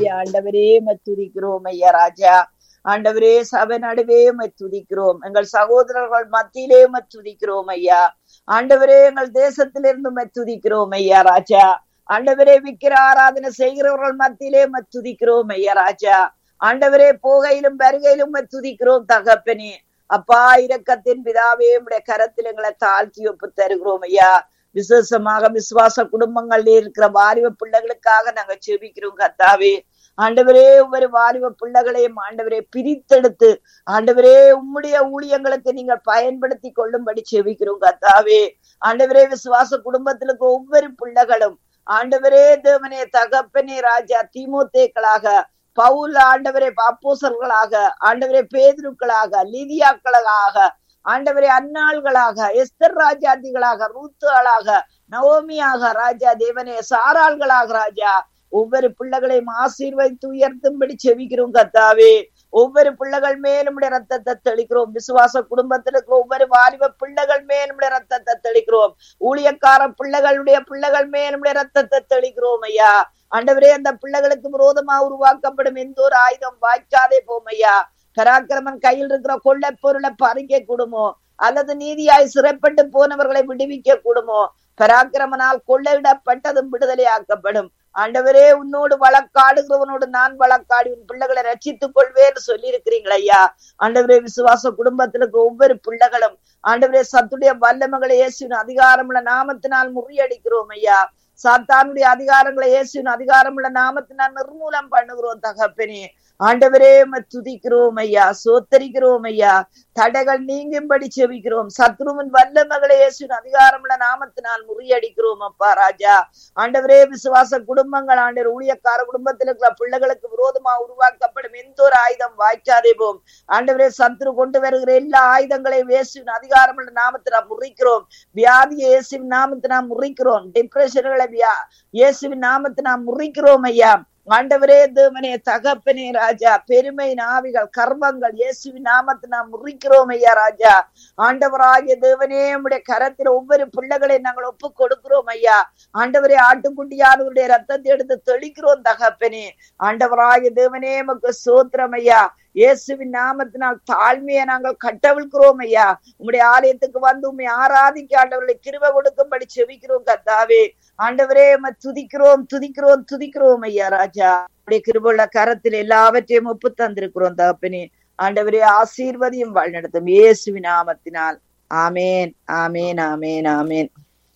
ஆவிய ஆண்டவரே துதிக்கிறோம் ஐயா ராஜா ஆண்டவரே சபை நடுவே துதிக்கிறோம் எங்கள் சகோதரர்கள் மத்தியிலே துதிக்கிறோம் ஐயா ஆண்டவரே எங்கள் தேசத்திலிருந்து துதிக்கிறோம் ஐயா ராஜா ஆண்டவரே விக்கிர ஆராதனை செய்கிறவர்கள் மத்தியிலே துதிக்கிறோம் ஐயா ராஜா ஆண்டவரே போகையிலும் வருகையிலும் துதிக்கிறோம் தகப்பனே அப்பா இரக்கத்தின் பிதாவே உடைய கரத்தில் எங்களை தாழ்த்தி ஒப்பு தருகிறோம் ஐயா விசேஷமாக விசுவாச குடும்பங்கள்ல இருக்கிற வாலிப பிள்ளைகளுக்காக நாங்க செபிக்கிறோம் கத்தாவே ஆண்டவரே ஒவ்வொரு வாலிப பிள்ளைகளையும் ஆண்டவரே பிரித்தெடுத்து ஆண்டவரே உம்முடைய ஊழியங்களுக்கு நீங்கள் பயன்படுத்தி கொள்ளும்படி செபிக்கிறோம் கத்தாவே ஆண்டவரே விசுவாச குடும்பத்திலுக்கு ஒவ்வொரு பிள்ளைகளும் ஆண்டவரே தேவனே தகப்பனே ராஜா திமுத்தேக்களாக பவுல் ஆண்டவரே அப்போசர்களாக ஆண்டவரே பேதுருக்களாக லிதியாக்களாக ஆண்டவரே அன்னாள்களாக எஸ்தர் ராஜாதிகளாக ரூத்துகளாக நவோமியாக ராஜா தேவனே சாராள்களாக ராஜா ஒவ்வொரு பிள்ளைகளையும் ஆசீர்வதித்து உயர்த்தும்படி செவிக்கிறோம் கத்தாவே ஒவ்வொரு பிள்ளைகள் மேலும் ரத்தத்தை தெளிக்கிறோம் விசுவாச குடும்பத்திற்கு ஒவ்வொரு வாலிப பிள்ளைகள் மேலும் ரத்தத்தை தெளிக்கிறோம் ஊழியக்கார பிள்ளைகளுடைய பிள்ளைகள் மேலும் ரத்தத்தை தெளிக்கிறோம் ஐயா ஆண்டவரே அந்த பிள்ளைகளுக்கு விரோதமா உருவாக்கப்படும் எந்த ஒரு ஆயுதம் வாய்க்காதே போம் ஐயா பராக்கிரமன் கையில் இருக்கிற கொள்ளை பொருளை பறிக்க கூடுமோ அல்லது நீதியாய் சிறைப்பட்டு போனவர்களை விடுவிக்க கூடுமோ பராக்கிரமனால் கொள்ளையிடப்பட்டதும் விடுதலை ஆக்கப்படும் ஆண்டவரே உன்னோடு வழக்காடுகிறவனோடு நான் வழக்காடி உன் பிள்ளைகளை ரச்சித்துக் கொள்வேன்னு சொல்லி இருக்கிறீங்களா ஐயா ஆண்டவரே விசுவாச குடும்பத்திற்கு ஒவ்வொரு பிள்ளைகளும் ஆண்டவரே சத்துடைய வல்லமகளை இயேசுவின் அதிகாரமுள்ள நாமத்தினால் முறியடிக்கிறோம் ஐயா சாத்தானுடைய அதிகாரங்களை இயேசுவின் அதிகாரமுள்ள நாமத்தினால் நிர்மூலம் பண்ணுகிறோம் தகப்பனே ஆண்டவரே துதிக்கிறோம் ஐயா சோத்தரிக்கிறோம் ஐயா தடைகள் நீங்கும்படி செவிக்கிறோம் சத்ருவின் வல்ல மகளை இயேசுவின் அதிகாரமுள்ள நாமத்தினால் முறியடிக்கிறோம் அப்பா ராஜா ஆண்டவரே விசுவாச குடும்பங்கள் ஆண்டவர் ஊழியக்கார குடும்பத்தில் இருக்கிற பிள்ளைகளுக்கு விரோதமா உருவாக்கப்படும் எந்த ஒரு ஆயுதம் வாய்க்காதே போம் ஆண்டவரே சத்ரு கொண்டு வருகிற எல்லா ஆயுதங்களையும் இயேசுவின் அதிகாரமுள்ள நாமத்தினால் முறிக்கிறோம் வியாதியை இயேசுவின் நாமத்தினால் முறிக்கிறோம் டிப்ரெஷன்களை வியா இயேசுவின் நாமத்தினால் முறிக்கிறோம் ஐயா ஆண்டவரே தேவனே தகப்பனே ராஜா பெருமை நாவிகள் கர்மங்கள் இயேசுவின் நாமத்தை நாம் முறிக்கிறோம் ஐயா ராஜா ஆண்டவராகிய தேவனே உடைய கரத்தில் ஒவ்வொரு பிள்ளைகளை நாங்கள் ஒப்பு கொடுக்கிறோம் ஐயா ஆண்டவரே ஆட்டுக்குட்டியானவருடைய ரத்தத்தை எடுத்து தெளிக்கிறோம் தகப்பனே ஆண்டவராகிய தேவனே நமக்கு சோத்திரம் ஐயா இயேசுவின் நாமத்தினால் தாழ்மையை நாங்கள் கட்டவிழ்கிறோம் ஐயா உங்களுடைய ஆலயத்துக்கு வந்து உண்மை ஆராதிக்க ஆண்டவர்களை கிருப கொடுக்கும்படி செவிக்கிறோம் கத்தாவே ஆண்டவரே துதிக்கிறோம் துதிக்கிறோம் துதிக்கிறோம் ஐயா ராஜா உடைய கிருபுள்ள கரத்தில் எல்லாவற்றையும் ஒப்பு தந்திருக்கிறோம் தகப்பனே ஆண்டவரே ஆசீர்வதியும் வழிநடத்தும் இயேசுவின் நாமத்தினால் ஆமேன் ஆமேன் ஆமேன் ஆமேன்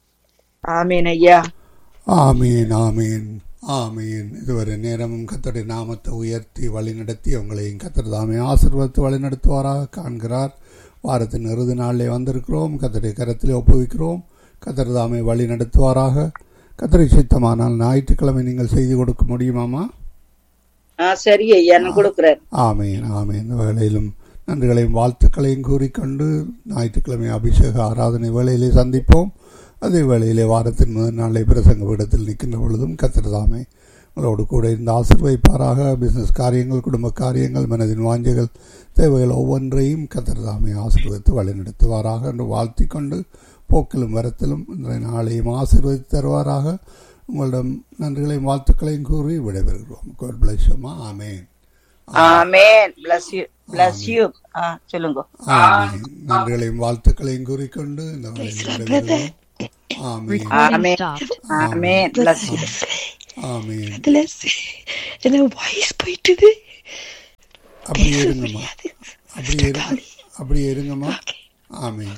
ஆமேன் ஐயா ஆமீன் ஆமீன் ஆமீன் இதுவரை நேரமும் கத்தருடைய நாமத்தை உயர்த்தி வழிநடத்தி உங்களையும் கத்தர் தாமே ஆசீர்வதித்து வழிநடத்துவாராக காண்கிறார் வாரத்தின் இறுதி நாளிலே வந்திருக்கிறோம் கத்தருடைய கரத்திலே ஒப்புவிக்கிறோம் கத்தர் தாமே வழி நடத்துவாராக கத்தரை சித்தமானால் ஞாயிற்றுக்கிழமை நீங்கள் செய்து கொடுக்க முடியுமாமா சரி ஐயா நான் கொடுக்குறேன் ஆமீன் ஆமீன் இந்த வேளையிலும் நன்றிகளையும் வாழ்த்துக்களையும் கூறிக்கொண்டு ஞாயிற்றுக்கிழமை அபிஷேக ஆராதனை வேளையிலே சந்திப்போம் அதே வேளையிலே வாரத்தின் முதல் நாளை பிரசங்க விடத்தில் நிற்கின்ற பொழுதும் கத்திரதாமே உங்களோடு கூட இருந்து ஆசிர்வைப்பாராக பிசினஸ் காரியங்கள் குடும்ப காரியங்கள் மனதின் வாஞ்சைகள் தேவைகள் ஒவ்வொன்றையும் கத்திரதாமை ஆசீர்வதித்து வழிநடத்துவாராக என்று வாழ்த்தி கொண்டு போக்கிலும் வரத்திலும் இன்றைய நாளையும் ஆசீர்வதித்து தருவாராக உங்களிடம் நன்றிகளையும் வாழ்த்துக்களையும் கூறி விடைபெறுகிறோம் God bless you, அம்மா. ஆமென் ஆமென் bless you bless you ஆ சொல்லுங்க ஆமென் நன்றிகளையும் வாழ்த்துக்களையும் கூறிக்கொண்டு இந்த வேளையில் விடைபெறுகிறோம் ஆமென் Recording Amen. stopped. Amen bless you ஆமென் அதுல என்ன வாய்ஸ் போயிட்டுது அப்படியே இருங்கம்மா அப்படியே இருங்க அப்படியே இருங்கம்மா ஆமென்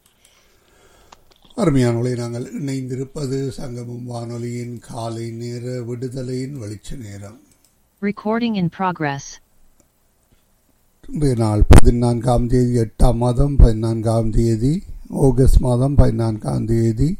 அருமையானவளை நாங்கள் இணைந்திருப்பது சங்கமம் வானொலியின் காலை நேர விடுதலையின் வெளிச்ச நேரம் Recording in progress. இன்றைய நாள் பதினான்காம் தேதி எட்டாம் மாதம் பதினான்காம் தேதி ஆகஸ்ட் மாதம் பதினான்காம் தேதி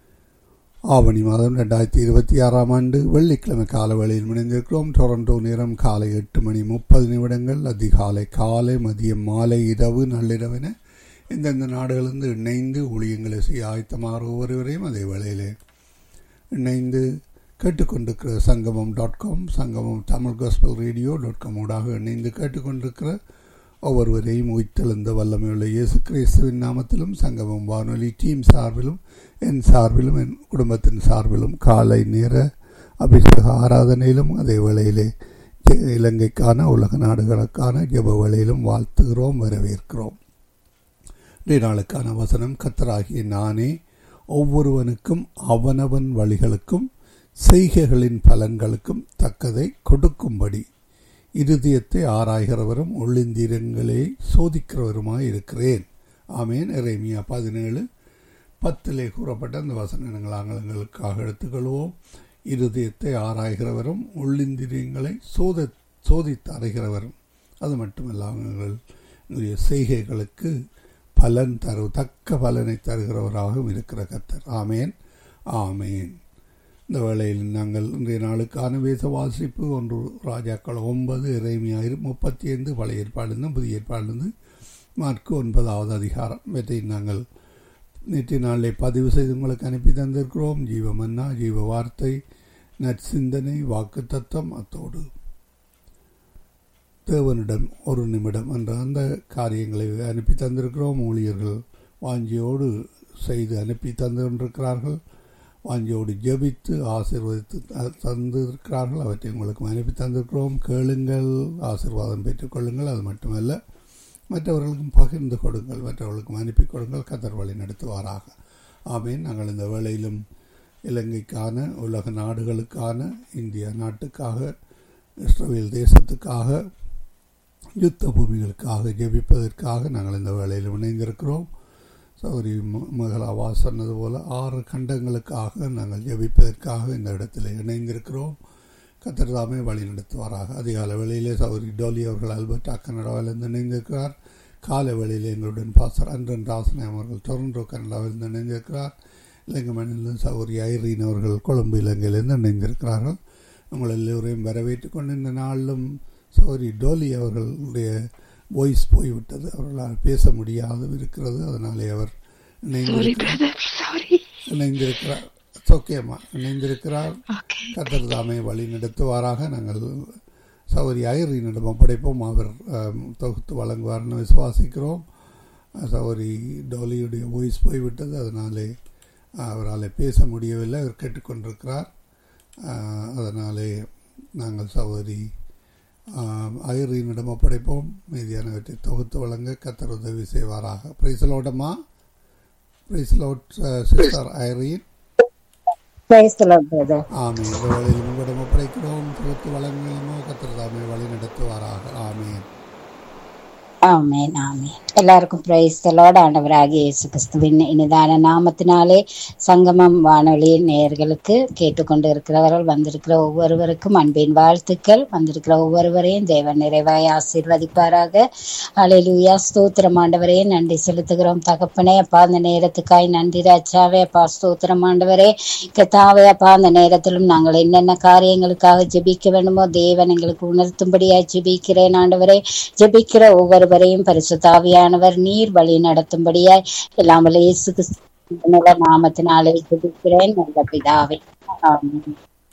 ஆவணி மாதம் ரெண்டாயிரத்தி இருபத்தி ஆறாம் ஆண்டு வெள்ளிக்கிழமை கால வேளையில் இணைந்திருக்கிறோம் டொரண்டோ நேரம் காலை எட்டு மணி முப்பது நிமிடங்கள் அதிகாலை காலை மதியம் மாலை இரவு நள்ளிரவென இந்தந்த நாடுகளிலிருந்து இணைந்து ஊழியங்களை செய்ய ஆயத்தமாக ஒவ்வொருவரையும் அதே வேளையிலே இணைந்து கேட்டுக்கொண்டிருக்கிற சங்கமம் dot com Sangamam Tamil gospel radio dot com ஊடாக இணைந்து கேட்டுக்கொண்டிருக்கிற ஒவ்வொருவரையும் உயிர்த்தெழுந்த வல்லமையுள்ள இயேசு கிறிஸ்துவின் நாமத்திலும் சங்கமம் வானொலி டீம் சார்பிலும் என் சார்பிலும் என் குடும்பத்தின் சார்பிலும் காலை நேர அபிஷேக ஆராதனையிலும் அதே வேளையிலே தே- இலங்கைக்கான உலக நாடுகளுக்கான ஜெப வழியிலும் வாழ்த்துகிறோம் வரவேற்கிறோம் இன்றைய நாளுக்கான வசனம் கத்தராகிய நானே ஒவ்வொருவனுக்கும் அவனவன் வழிகளுக்கும் செய்கைகளின் பலன்களுக்கும் தக்கதை கொடுக்கும்படி இருதயத்தை ஆராய்கிறவரும் உள்ளிந்திரங்களை சோதிக்கிறவருமாய் இருக்கிறேன் ஆமேன் எரேமியா பதினேழு பத்திலே கூறப்பட்ட அந்த வசனங்கள் ஆங்கிலங்களுக்காக எடுத்துக்கொள்வோம் இருதயத்தை ஆராய்கிறவரும் உள்ளிந்திரியங்களை சோத சோதித்து அறிகிறவரும் அது மட்டுமல்லாமல் உங்களுடைய செய்கைகளுக்கு பலன் தரு தக்க பலனை தருகிறவராகவும் இருக்கிற கத்தர் ஆமேன் ஆமேன் இந்த வேளையில் நாங்கள் இன்றைய நாளுக்கான வேத வாசிப்பு ஒன்று ராஜாக்கள் ஒன்பது இறைமையாயிரு முப்பத்தி ஐந்து பழைய ஏற்பாடிலிருந்து புதிய ஏற்பாடிலிருந்து மார்க்கு ஒன்பதாவது அதிகாரம் இவற்றை நாங்கள் நேற்றைய நாளிலே பதிவு செய்து உங்களுக்கு அனுப்பி தந்திருக்கிறோம் ஜீவ மன்னா ஜீவ வார்த்தை நற்சிந்தனை வாக்கு தத்தம் அத்தோடு தேவனிடம் ஒரு நிமிடம் என்ற அந்த காரியங்களை அனுப்பி தந்திருக்கிறோம் ஊழியர்கள் வாஞ்சியோடு செய்து அனுப்பி தந்து கொண்டிருக்கிறார்கள் வாஞ்சியோடு ஜெபித்து ஆசீர்வதித்து த- தந்திருக்கிறார்கள் அவற்றை உங்களுக்கு அனுப்பி தந்திருக்கிறோம் கேளுங்கள் ஆசீர்வாதம் பெற்றுக்கொள்ளுங்கள் அது மட்டுமல்ல மற்றவர்களுக்கும் பகிர்ந்து கொடுங்கள் மற்றவர்களுக்கும் அனுப்பி கொடுங்கள் கத்தர் வழி நடத்துவாராக ஆமேன் நாங்கள் இந்த வேளையிலும் இலங்கைக்கான உலக நாடுகளுக்கான இந்திய நாட்டுக்காக இஸ்ரேல் தேசத்துக்காக யுத்த பூமிகளுக்காக ஜெபிப்பதற்காக நாங்கள் இந்த வேளையில் இணைந்திருக்கிறோம் சௌரி மகளாவா சொன்னது போல ஆறு கண்டங்களுக்காக நாங்கள் ஜெபிப்பதற்காக இந்த இடத்தில் இணைந்திருக்கிறோம் கத்தர் தாமே வழி நடத்துவாராக அதிகால வேளையிலே சௌரி டோலி அவர்கள் அல்பர்டா கனடாவிலிருந்து இணைந்திருக்கிறார் காலை வேளையில் எங்களுடன் பாசர் அன்றன் ராசனை அவர்கள் டொரண்டோ கனடாவிலிருந்து இணைந்திருக்கிறார் இலங்கை மண்ணிலிருந்து சௌரி ஐரீன் அவர்கள் கொழும்பு இலங்கையிலிருந்து இணைந்திருக்கிறார்கள் உங்கள் எல்லோரையும் வரவேற்றுக் கொண்டு இந்த நாளிலும் சௌரி டோலி அவர்களுடைய வாய்ஸ் போய்விட்டது அவர்களால் பேச முடியாது இருக்கிறது அதனாலே அவர் Sorry, இணைந்திருக்கிறார் brother. Sorry. இணைந்திருக்கிறார் ஓகேம்மா இணைந்திருக்கிறார் Okay. கத்தர் தாமே வழி நடத்துவாராக நாங்கள் சௌரி ஐரீனிடம் ஒப்படைப்போம் அவர் ஆம், தொகுத்து வழங்குவார்னு விசுவாசிக்கிறோம் சௌரி டோலியுடைய வாய்ஸ் போய்விட்டது அதனாலே அவரால் பேச முடியவில்லை அவர் கேட்டுக்கொண்டிருக்கிறார் ஆ, அதனாலே நாங்கள் சௌரி ஐரீனிடம் ஒப்படைப்போம் மீதியானவற்றை தொகுத்து வழங்க கத்தர் உதவி செய்வாராக பிரைசலோடமா praise the lord sister Irene Praise the Lord, brother. ஆமீன் இந்த வேளையில் உங்களிடம் ஒப்படைக்கிறோம் தொகுத்து வழங்குகிறோமோ கத்தர் தாமே வழி நடத்துவாராக ஆமீன் ஆமென் ஆமென் எல்லாருக்கும் பிரைஸ் தலோட ஆண்டவராகிய இயேசு கிறிஸ்துவின் இனிதான நாமத்தினாலே சங்கமம் வானொலி நேயர்களுக்கு கேட்டுக்கொண்டு இருக்கிறவர்கள் வந்திருக்கிற ஒவ்வொருவருக்கும் அன்பின் வாழ்த்துக்கள் வந்திருக்கிற ஒவ்வொருவரையும் தேவன் நிறைவாய் ஆசீர்வதிப்பாராக அலையிலுயா ஸ்தோத்திரம் ஆண்டவரே நன்றி செலுத்துகிறோம் தகப்பனே அப்பா அந்த நேரத்துக்காய் நன்றி ராஜாவே அப்பா ஸ்தோத்திரம் ஆண்டவரே கத்தாவே அப்பா அந்த நேரத்திலும் நாங்கள் என்னென்ன காரியங்களுக்காக ஜெபிக்க வேண்டுமோ தேவன் எங்களுக்கு உணர்த்தும்படியாய் ஜெபிக்கிறேன் ஆண்டவரே ஜெபிக்கிற ஒவ்வொருவரையும் பரிசுத்தாவியானவர் நீர் வழி நடத்தும்படியாய் எல்லாம் வல்ல இயேசு கிறிஸ்துவின் நாமத்தினாலே ஜெபிக்கிறேன் நல்ல பிதாவே ஆமென்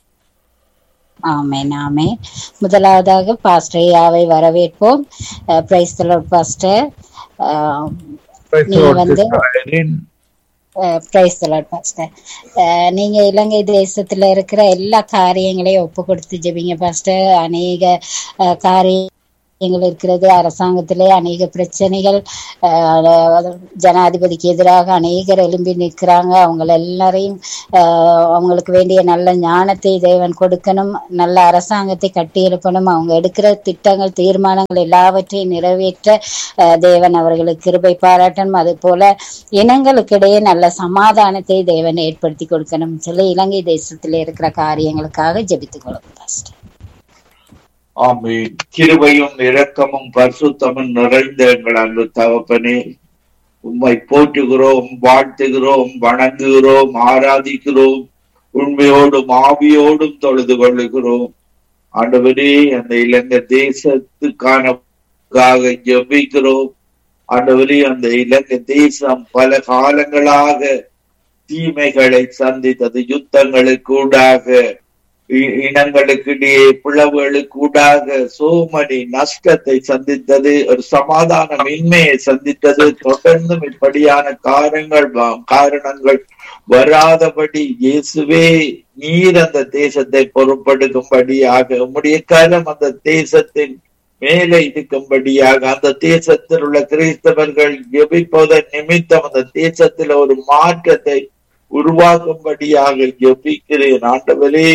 ஆமென் ஆமென் முதலாவதாக பாஸ்டர் ஐயாவை வரவேற்போம் பிரைஸ் பாஸ்டர் Praise the நீங்க Lord, வந்து Sister Irene. பிரைஸ் பாஸ்டர் நீங்க இலங்கை தேசத்துல இருக்கிற எல்லா காரியங்களையும் ஒப்பு கொடுத்து ஜெபிங்க பாஸ்டர் அநேக அஹ், காரியங்கள் இருக்கிறது அரசாங்கத்திலே அநேக பிரச்சனைகள் அஹ், ஜனாதிபதிக்கு எதிராக அநேகர் எழும்பி நிற்கிறாங்க அவங்க எல்லாரையும் அஹ், அவங்களுக்கு வேண்டிய நல்ல ஞானத்தை தேவன் கொடுக்கணும் நல்ல அரசாங்கத்தை கட்டி எழுப்பணும் அவங்க எடுக்கிற திட்டங்கள் தீர்மானங்கள் எல்லாவற்றையும் நிறைவேற்ற அஹ், தேவன் அவர்களுக்கு கிருபை பாராட்டணும் அது போல இனங்களுக்கிடையே நல்ல சமாதானத்தை தேவன் ஏற்படுத்தி கொடுக்கணும் சொல்லி இலங்கை தேசத்தில் இருக்கிற காரியங்களுக்காக ஜெபித்துக் கொள்ளும் பாஸ்டர் ஆமென் கிருபையும் இரக்கமும் பரிசுத்தமும் நிறைந்த எங்கள் அன்பு தகப்பனே உம்மை போற்றுகிறோம் வாழ்த்துகிறோம் வணங்குகிறோம் ஆராதிக்கிறோம் உண்மையோடும் ஆவியோடும் தொழுது கொள்ளுகிறோம் ஆண்டவரே அந்த இலங்கை தேசத்துக்கான ஜெபிக்கிறோம் ஆண்டவரே அந்த இலங்கை தேசம் பல காலங்களாக தீமைகளை சந்தித்தது யுத்தங்களுக்கு ஊடாக இ- இனங்களுக்கிடையே பிளவுகளுக்கு ஊடாக சோமனி நஷ்டத்தை சந்தித்தது ஒரு சமாதானம் இன்மையை சந்தித்தது தொடர்ந்தும் இப்படியான காரணங்கள் வ- காரணங்கள் வராதபடி இயேசுவே நீர் அந்த தேசத்தை பொறுப்படுக்கும்படியாக உம்முடைய கரம் அந்த தேசத்தின் மேலே இருக்கும்படியாக அந்த தேசத்தில் உள்ள கிறிஸ்தவர்கள் ஜெபிப்பதன் நிமித்தம் அந்த தேசத்தில் ஒரு மாற்றத்தை உருவாக்கும்படியாக ஜெபிக்கிறேன் ஆண்டவரே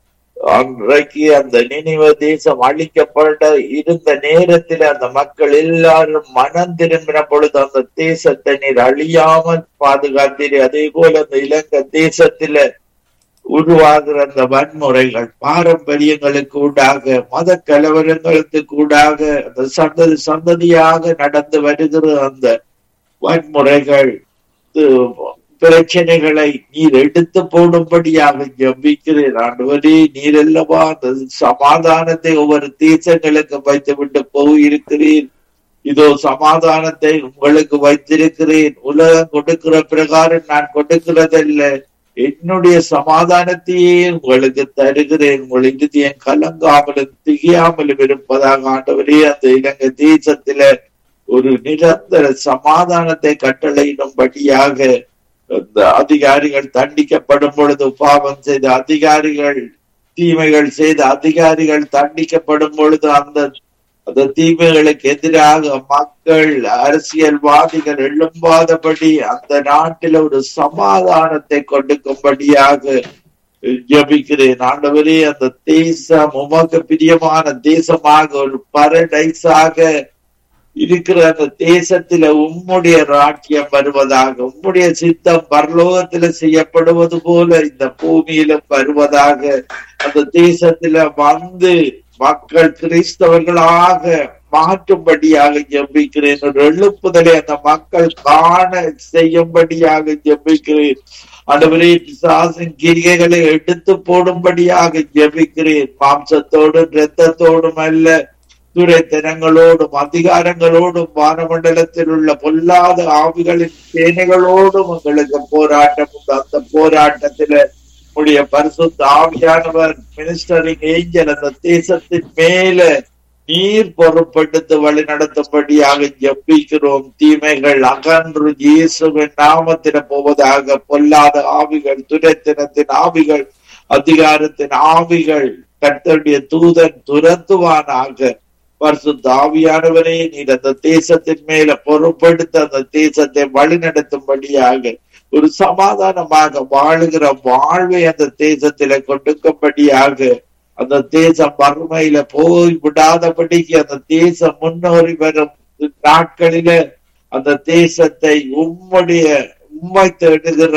அன்றைக்கு அந்த நினைவ தேசம் அழிக்கப்பட இருந்த நேரத்தில் அந்த மக்கள் எல்லாரும் மனம் திரும்பின பொழுது அந்த தேசத்தை நீர் அழியாமல் பாதுகாத்தீர் அதே போல அந்த இலங்கை தேசத்தில உருவாகிற அந்த வன்முறைகள் பாரம்பரியங்களுக்கு ஊடாக மத கலவரங்களுக்கு ஊடாக அந்த சந்ததி சந்ததியாக நடந்து வருகிற அந்த வன்முறைகள் இது பிரச்சனைகளை நீர் எடுத்து போடும்படியாக ஜபிக்கிறேன் ஆண்டவரே நீர் அல்லவா அந்த சமாதானத்தை ஒவ்வொரு தேசங்களுக்கு வைத்து விட்டு போயிருக்கிறேன் இதோ சமாதானத்தை உங்களுக்கு வைத்திருக்கிறேன் உலகம் கொடுக்கிற பிரகாரம் நான் கொடுக்கிறதல்ல என்னுடைய சமாதானத்தையே உங்களுக்கு தருகிறேன் உங்கள் இறுதியம் கலங்காமலும் திகையாமலும் இருப்பதாக ஆண்டவரே அந்த இலங்கை தேசத்தில ஒரு நிரந்தர சமாதானத்தை கட்டளையிடும்படியாக அந்த அதிகாரிகள் தண்டிக்கப்படும் பொழுது பாவம் செய்த அதிகாரிகள் தீமைகள் செய்த அதிகாரிகள் தண்டிக்கப்படும் பொழுது அந்த அந்த தீமைகளுக்கு எதிராக மக்கள் அரசியல்வாதிகள் எழும்பாதபடி அந்த நாட்டில் ஒரு சமாதானத்தை கொடுக்கும்படியாக ஜபிக்கிறேன் ஆண்டவரே அந்த தேசம் உமக்கு பிரியமான தேசமாக ஒரு பரடைஸாக இருக்கிற அந்த தேசத்தில உம்முடைய ராட்சியம் வருவதாக உம்முடைய சித்தம் பரலோகத்தில செய்யப்படுவது போல இந்த பூமியிலும் வருவதாக அந்த தேசத்தில வந்து மக்கள் கிறிஸ்தவர்களாக மாற்றும்படியாக ஜெபிக்கிறேன் ஒரு எழுப்புதலை அந்த மக்கள் காண செய்யும்படியாக ஜெபிக்கிறேன் ஆண்டவரே பிசாசின் கிரிகைகளை எடுத்து போடும்படியாக ஜெபிக்கிறேன் மாம்சத்தோடும் இரத்தத்தோடும் அல்ல துரைத்தனங்களோடும் அதிகாரங்களோடும் வானமண்டலத்தில் உள்ள பொல்லாத ஆவிகளின் சேனைகளோடும் உங்களுக்கு போராட்டம் உண்டு அந்த போராட்டத்தில உடைய பரிசுத்த ஆவியானவர் மினிஸ்டரிங் ஏஞ்சல் அந்த தேசத்தின் மேல நீர் பொறுப்படுத்து வழி நடத்தும்படியாக ஜப்பிக்கிறோம் தீமைகள் அகன்று இயேசுவின் நாமத்தின போவதாக பொல்லாத ஆவிகள் துரைத்தனத்தின் ஆவிகள் அதிகாரத்தின் ஆவிகள் கர்த்தருடைய தூதன் துரத்துவானாக பரிசுத்த ஆவியானவரே நீர் அந்த தேசத்தின் மேல பொறுப்படுத்த அந்த தேசத்தை வழி நடத்தும்படியாக ஒரு சமாதானமாக வாழுகிற வாழ்வை அந்த தேசத்தில கொடுக்கும்படியாக அந்த தேசம் வறுமையில போய் விடாதபடிக்கு அந்த தேசம் முன்னோறி வரும் நாட்களில அந்த தேசத்தை உம்முடைய உண்மை தேடுகிற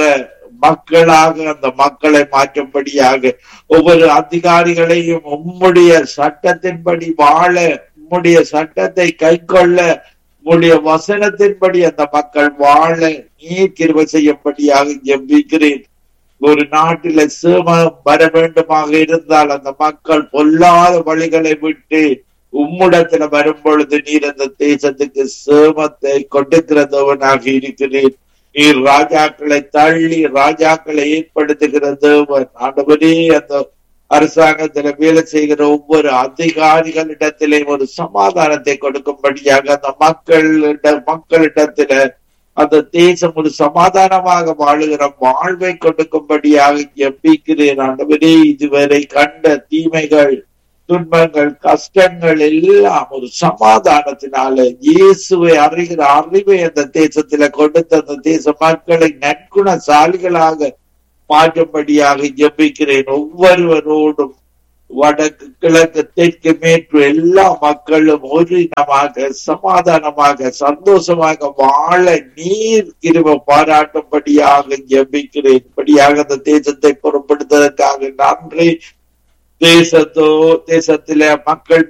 மக்களாக அந்த மக்களை மாற்றும்படியாக ஒவ்வொரு அதிகாரிகளையும் உம்முடைய சட்டத்தின்படி வாழ உம்முடைய சட்டத்தை கை கொள்ள உம்முடைய வசனத்தின்படி அந்த மக்கள் வாழ நீர் கிருப செய்யும்படியாக ஜெபிக்கிறேன் ஒரு நாட்டில சேமம் வர வேண்டுமாக இருந்தால் அந்த மக்கள் பொல்லாத வழிகளை விட்டு உம்முடத்துல வரும் பொழுது நீர் அந்த தேசத்துக்கு சேமத்தை கொடுக்கிறதவனாக இருக்கிறேன் நீர் ராஜாக்களை தள்ளி ராஜாக்களை ஏற்படுத்துகிற தேவன் ஆண்டவரே அந்த அரசாங்கத்துல வேலை செய்கிற ஒவ்வொரு அதிகாரிகளிடத்திலே ஒரு சமாதானத்தை கொடுக்கும்படியாக அந்த மக்களிட மக்களிடத்துல அந்த தேசம் ஒரு சமாதானமாக வாழுகிற வாழ்வை கொடுக்கும்படியாக எப்பிக்கிறேன் ஆண்டவரே இதுவரை கண்ட தீமைகள் துன்பங்கள் கஷ்டங்கள் எல்லாம் ஒரு சமாதானத்தினால இயேசுவை அறிகிற அறிவை அந்த தேசத்துல கொடுத்த அந்த தேச மக்களை நற்குணசாலிகளாக மாற்றும்படியாக ஜெபிக்கிறேன் ஒவ்வொருவரோடும் வடக்கு கிழக்கு தெற்கு மேற்கு எல்லா மக்களும் ஒரு இனமாக சமாதானமாக சந்தோஷமாக வாழ நீர் கிருப பாராட்டும்படியாக ஜெபிக்கிறேன் இப்படியாக அந்த தேசத்தை பொருட்படுத்துவதற்காக நன்றி தேசத்தோ தேசத்தில மக்கள்